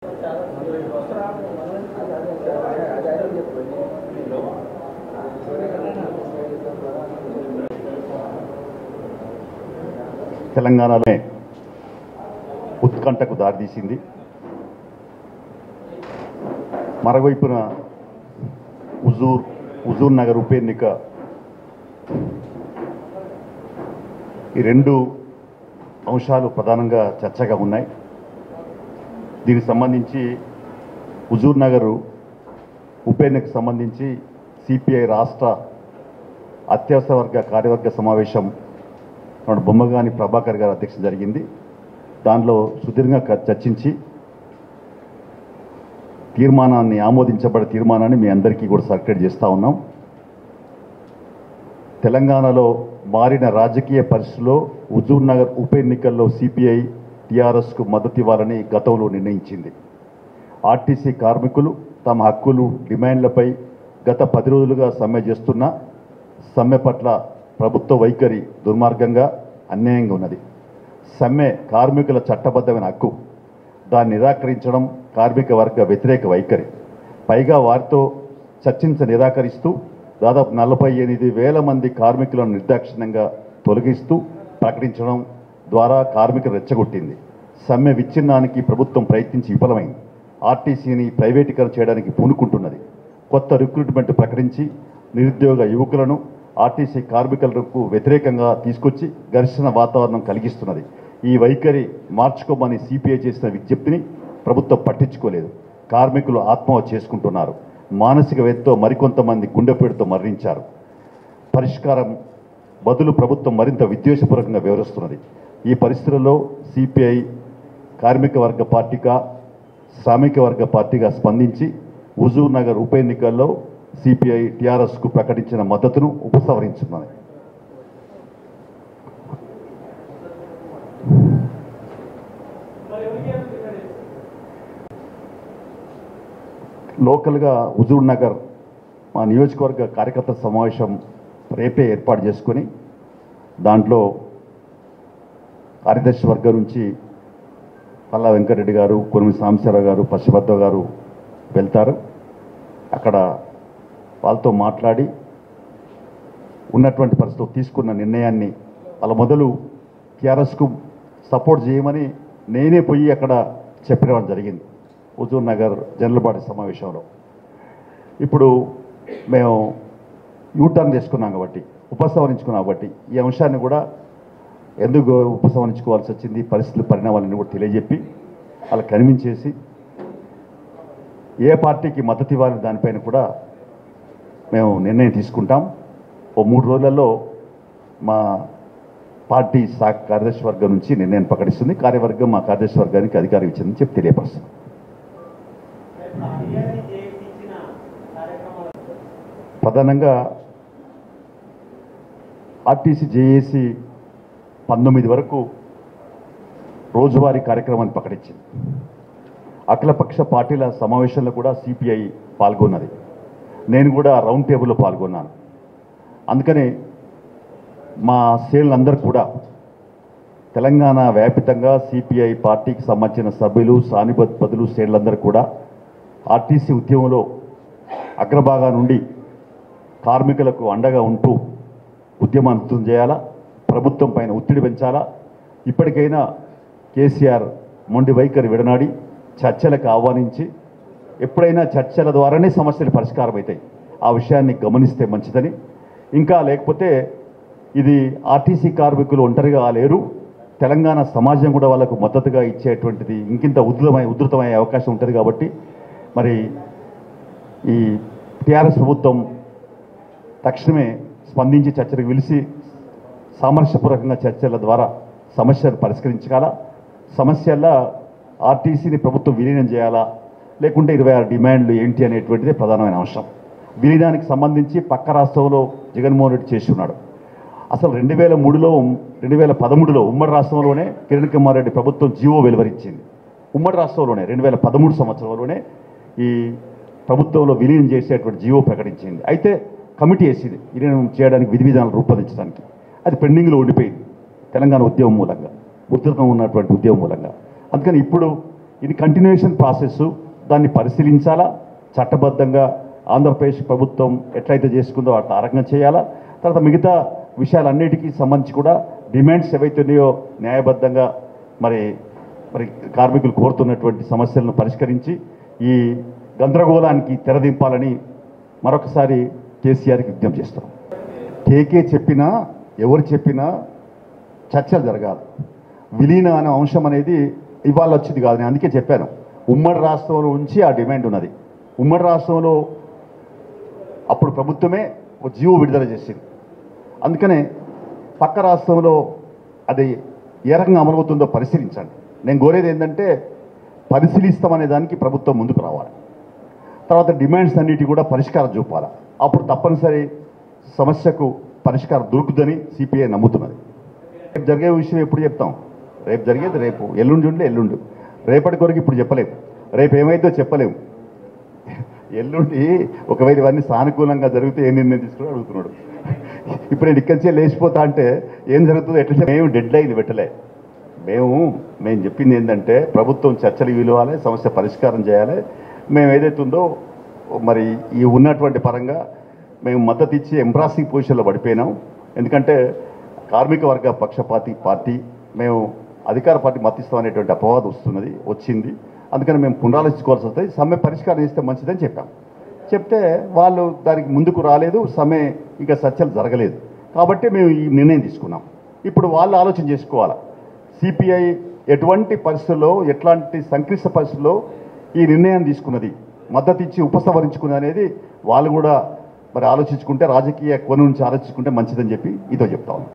తెలంగాణలోనే ఉత్కంఠకు దారితీసింది మరోవైపున హుజూర్ హుజూర్ నగర్ ఉప ఎన్నిక ఈ రెండు అంశాలు ప్రధానంగా చర్చగా ఉన్నాయి దీనికి సంబంధించి హుజూర్ నగర్ ఉప ఎన్నికకు సంబంధించి సిపిఐ రాష్ట్ర అత్యవసర వర్గ కార్యవర్గ సమావేశం మన బొమ్మగాని ప్రభాకర్ గారి అధ్యక్షత జరిగింది దానిలో సుదీర్ఘంగా చర్చించి తీర్మానాన్ని ఆమోదించబడే తీర్మానాన్ని మీ అందరికీ కూడా సర్క్యులేట్ చేస్తూ ఉన్నాం తెలంగాణలో మారిన రాజకీయ పరిస్థితుల్లో హుజూర్ నగర్ ఉప ఎన్నికల్లో సిపిఐ టీఆర్ఎస్కు మద్దతు ఇవ్వాలని గతంలో నిర్ణయించింది ఆర్టీసీ కార్మికులు తమ హక్కులు డిమాండ్లపై గత పది రోజులుగా సమ్మె చేస్తున్న సమ్మె పట్ల ప్రభుత్వ వైఖరి దుర్మార్గంగా అన్యాయంగా ఉన్నది సమ్మె కార్మికుల చట్టబద్ధమైన హక్కు దాన్ని నిరాకరించడం కార్మిక వర్గ వ్యతిరేక వైఖరి పైగా వారితో చర్చించ నిరాకరిస్తూ దాదాపు నలభై ఎనిమిది వేల మంది కార్మికులను నిర్దాక్షిణ్యంగా తొలగిస్తూ ప్రకటించడం ద్వారా కార్మికులు రెచ్చగొట్టింది సమ్మె విచ్ఛిన్నానికి ప్రభుత్వం ప్రయత్నించి విఫలమైంది ఆర్టీసీని ప్రైవేటీకరణ చేయడానికి పూనుకుంటున్నది కొత్త రిక్రూట్మెంట్ ప్రకటించి నిరుద్యోగ యువకులను ఆర్టీసీ కార్మికులకు వ్యతిరేకంగా తీసుకొచ్చి ఘర్షణ వాతావరణం కలిగిస్తున్నది ఈ వైఖరి మార్చుకోమని సిపిఐ చేసిన విజ్ఞప్తిని ప్రభుత్వం పట్టించుకోలేదు కార్మికులు ఆత్మహత్య చేసుకుంటున్నారు మానసిక వేదతో మరికొంతమంది గుండెపేటుతో మరణించారు పరిష్కారం బదులు ప్రభుత్వం మరింత విద్వేషపూర్వకంగా వివరిస్తున్నది ఈ పరిస్థితుల్లో సిపిఐ కార్మిక వర్గ పార్టీగా శ్రామిక వర్గ పార్టీగా స్పందించి హుజూర్ నగర్ ఉప ఎన్నికల్లో సిపిఐ టీఆర్ఎస్కు ప్రకటించిన మద్దతును ఉపసంహరించున్నది లోకల్గా హుజూర్ నగర్ మా నియోజకవర్గ కార్యకర్తల సమావేశం రేపే ఏర్పాటు చేసుకొని దాంట్లో కార్యదర్శి వర్గం నుంచి పల్లా వెంకటరెడ్డి గారు కొనిమి సాంబశివరావు గారు పశ్చిమద్ద గారు వెళ్తారు అక్కడ వాళ్ళతో మాట్లాడి ఉన్నటువంటి పరిస్థితులు తీసుకున్న నిర్ణయాన్ని వాళ్ళ మొదలు టీఆర్ఎస్కు సపోర్ట్ చేయమని నేనే పోయి అక్కడ చెప్పడం జరిగింది హుజూర్ నగర్ జనరల్ బాడీ సమావేశంలో ఇప్పుడు మేము యూటర్న్ చేసుకున్నాం కాబట్టి ఉపసంహరించుకున్నాం కాబట్టి ఈ అంశాన్ని కూడా ఎందుకు ఉపసంహరించుకోవాల్సి వచ్చింది పరిస్థితుల పరిణామాలను కూడా తెలియజెప్పి అలా కనిపించేసి ఏ పార్టీకి మద్దతు ఇవ్వాలని దానిపైన కూడా మేము నిర్ణయం తీసుకుంటాం ఓ మూడు రోజులలో మా పార్టీ శాఖ కార్యదర్శి వర్గం నుంచి నిర్ణయం ప్రకటిస్తుంది కార్యవర్గం మా కార్యదర్శి వర్గానికి అధికారం ఇచ్చిందని చెప్పి తెలియపరుస్తుంది ప్రధానంగా ఆర్టీసీ జేఏసీ పంతొమ్మిది వరకు రోజువారీ కార్యక్రమాన్ని ప్రకటించింది అఖిలపక్ష పార్టీల సమావేశంలో కూడా సిపిఐ పాల్గొన్నది నేను కూడా రౌండ్ టేబుల్లో పాల్గొన్నాను అందుకని మా శ్రేణులందరూ కూడా తెలంగాణ వ్యాపితంగా సిపిఐ పార్టీకి సంబంధించిన సభ్యులు సానుభూతులు శ్రేణులందరూ కూడా ఆర్టీసీ ఉద్యమంలో అగ్రభాగా నుండి కార్మికులకు అండగా ఉంటూ ఉద్యమాన్ని చేయాలా ప్రభుత్వం పైన ఒత్తిడి పెంచాలా ఇప్పటికైనా కేసీఆర్ మొండి వైఖరి విడనాడి చర్చలకు ఆహ్వానించి ఎప్పుడైనా చర్చల ద్వారానే సమస్యలు పరిష్కారం అవుతాయి ఆ విషయాన్ని గమనిస్తే మంచిదని ఇంకా లేకపోతే ఇది ఆర్టీసీ కార్మికులు ఒంటరిగా లేరు తెలంగాణ సమాజం కూడా వాళ్ళకు మద్దతుగా ఇచ్చేటువంటిది ఇంకింత ఉధృతమై ఉధృతమయ్యే అవకాశం ఉంటుంది కాబట్టి మరి ఈ టీఆర్ఎస్ ప్రభుత్వం తక్షణమే స్పందించి చర్చలకు పిలిచి సామరస్యపూర్వకంగా చర్చల ద్వారా సమస్యను పరిష్కరించగల సమస్యల్లో ఆర్టీసీని ప్రభుత్వం విలీనం చేయాలా లేకుంటే ఇరవై ఆరు డిమాండ్లు ఏంటి అనేటువంటిదే ప్రధానమైన అంశం విలీనానికి సంబంధించి పక్క రాష్ట్రంలో జగన్మోహన్ రెడ్డి చేసి ఉన్నాడు అసలు రెండు వేల మూడులో రెండు వేల పదమూడులో ఉమ్మడి రాష్ట్రంలోనే కిరణ్ కుమార్ రెడ్డి ప్రభుత్వం జీవో వెలువరించింది ఉమ్మడి రాష్ట్రంలోనే రెండు వేల పదమూడు సంవత్సరంలోనే ఈ ప్రభుత్వంలో విలీనం చేసేటువంటి జీవో ప్రకటించింది అయితే కమిటీ వేసింది విలీనం చేయడానికి విధి విధానాలు రూపొందించడానికి అది పెండింగ్లో ఉండిపోయింది తెలంగాణ ఉద్యమం మూలంగా ఉధృతం ఉన్నటువంటి ఉద్యమం మూలంగా అందుకని ఇప్పుడు ఇది కంటిన్యూషన్ ప్రాసెస్ దాన్ని పరిశీలించాలా చట్టబద్ధంగా ఆంధ్రప్రదేశ్ ప్రభుత్వం ఎట్లయితే చేసుకుందో అట్లా ఆరంగం చేయాలా తర్వాత మిగతా విషయాలన్నిటికీ సంబంధించి కూడా డిమాండ్స్ ఏవైతే ఉన్నాయో న్యాయబద్ధంగా మరి మరి కార్మికులు కోరుతున్నటువంటి సమస్యలను పరిష్కరించి ఈ గందరగోళానికి తెరదింపాలని మరొకసారి కేసీఆర్కి విజ్ఞప్తి చేస్తున్నాం కేకే చెప్పినా ఎవరు చెప్పినా చర్చలు జరగాలి విలీన అనే అంశం అనేది ఇవాళ వచ్చింది కాదు నేను అందుకే చెప్పాను ఉమ్మడి రాష్ట్రంలో నుంచి ఆ డిమాండ్ ఉన్నది ఉమ్మడి రాష్ట్రంలో అప్పుడు ప్రభుత్వమే ఒక జీవో విడుదల చేసింది అందుకనే పక్క రాష్ట్రంలో అది ఏ రకంగా అమలవుతుందో పరిశీలించండి నేను కోరేది ఏంటంటే పరిశీలిస్తామనే దానికి ప్రభుత్వం ముందుకు రావాలి తర్వాత డిమాండ్స్ అన్నిటి కూడా పరిష్కారం చూపాలి అప్పుడు తప్పనిసరి సమస్యకు పరిష్కారం దొరుకుతుందని సిపిఐ నమ్ముతున్నది రేపు జరిగే విషయం ఎప్పుడు చెప్తాం రేపు జరిగేది రేపు ఎల్లుండి ఉండి ఎల్లుండి రేపటి కొరకు ఇప్పుడు చెప్పలేము రేపు ఏమైతే చెప్పలేము ఎల్లుండి ఒకవేళ ఇవన్నీ సానుకూలంగా జరిగితే ఏ నిర్ణయం తీసుకుని అడుగుతున్నాడు ఇప్పుడు నేను ఇక్కడి నుంచే లేచిపోతా అంటే ఏం జరుగుతుందో ఎట్లా చెప్ప- మేము డెడ్ లైన్ పెట్టలే మేము మేము చెప్పింది ఏంటంటే ప్రభుత్వం చర్చలు విలువాలి సమస్య పరిష్కారం చేయాలి మేము ఏదైతే ఉందో మరి ఈ ఉన్నటువంటి పరంగా మేము మద్దతు ఇచ్చి ఎంబ్రాసింగ్ పొజిషన్లో పడిపోయినాం ఎందుకంటే కార్మిక వర్గ పక్షపాతి పార్టీ మేము అధికార పార్టీ మతిస్తాం అనేటువంటి అపవాదం వస్తున్నది వచ్చింది అందుకని మేము పునరాలోచించుకోవాల్సి వస్తుంది సమ్మె పరిష్కారం చేస్తే మంచిదని చెప్పాం చెప్తే వాళ్ళు దానికి ముందుకు రాలేదు సమ్మె ఇంకా చర్చలు జరగలేదు కాబట్టి మేము ఈ నిర్ణయం తీసుకున్నాం ఇప్పుడు వాళ్ళు ఆలోచన చేసుకోవాలి సిపిఐ ఎటువంటి పరిస్థితుల్లో ఎట్లాంటి సంక్లిష్ట పరిస్థితుల్లో ఈ నిర్ణయం తీసుకున్నది మద్దతు ఇచ్చి ఉపసంహరించుకున్నది అనేది వాళ్ళు కూడా మరి ఆలోచించుకుంటే రాజకీయ కోణం నుంచి ఆలోచించుకుంటే మంచిదని చెప్పి ఇదో చెప్తా ఉన్నాం